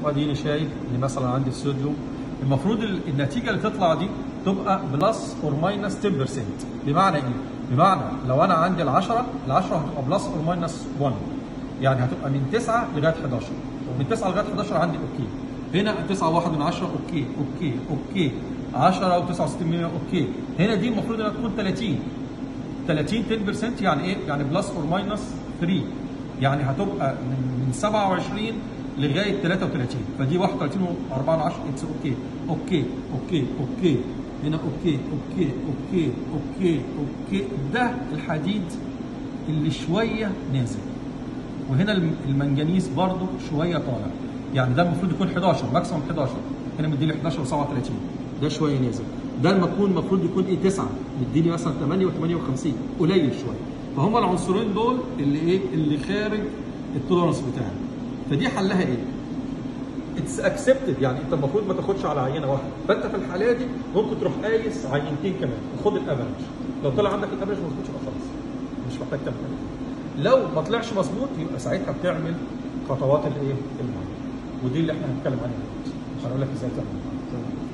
واديني شايف ان مثلا عندي الصوديوم المفروض ال- النتيجه اللي تطلع دي تبقى بلس اور ماينس 10% بمعنى ايه؟ بمعنى لو انا عندي ال 10 ال 10 هتبقى بلس اور ماينس 1 يعني هتبقى من 9 لغايه 11 من 9 لغايه 11 عندي اوكي هنا 9 1 من 10 اوكي اوكي اوكي 10 و69 اوكي هنا دي المفروض انها تكون 30 30 10% يعني ايه؟ يعني بلس اور ماينس 3 يعني هتبقى من من 27 لغايه 33 فدي 31 و4 10 اتس اوكي اوكي اوكي اوكي هنا اوكي اوكي اوكي اوكي اوكي ده الحديد اللي شويه نازل وهنا الم- المنجنيز برضو شويه طالع يعني ده المفروض يكون 11 ماكسيموم 11 هنا مديني 11 و37 ده شويه نازل ده المكون المفروض يكون ايه 9 مديني مثلا 8 و58 قليل شويه فهم العنصرين دول اللي ايه اللي خارج التولرنس بتاعي فدي حلها ايه؟ اتس اكسبتد يعني انت المفروض ما تاخدش على عينه واحده فانت في الحاله دي ممكن تروح قايس عينتين كمان وخد الافرج لو طلع عندك الافرج ما تاخدش يبقى خلاص مش محتاج تعمل حاجه لو ما طلعش مظبوط يبقى ساعتها بتعمل خطوات الايه؟ المعالجه ودي اللي احنا هنتكلم عنها دلوقتي عشان اقول لك ازاي تعمل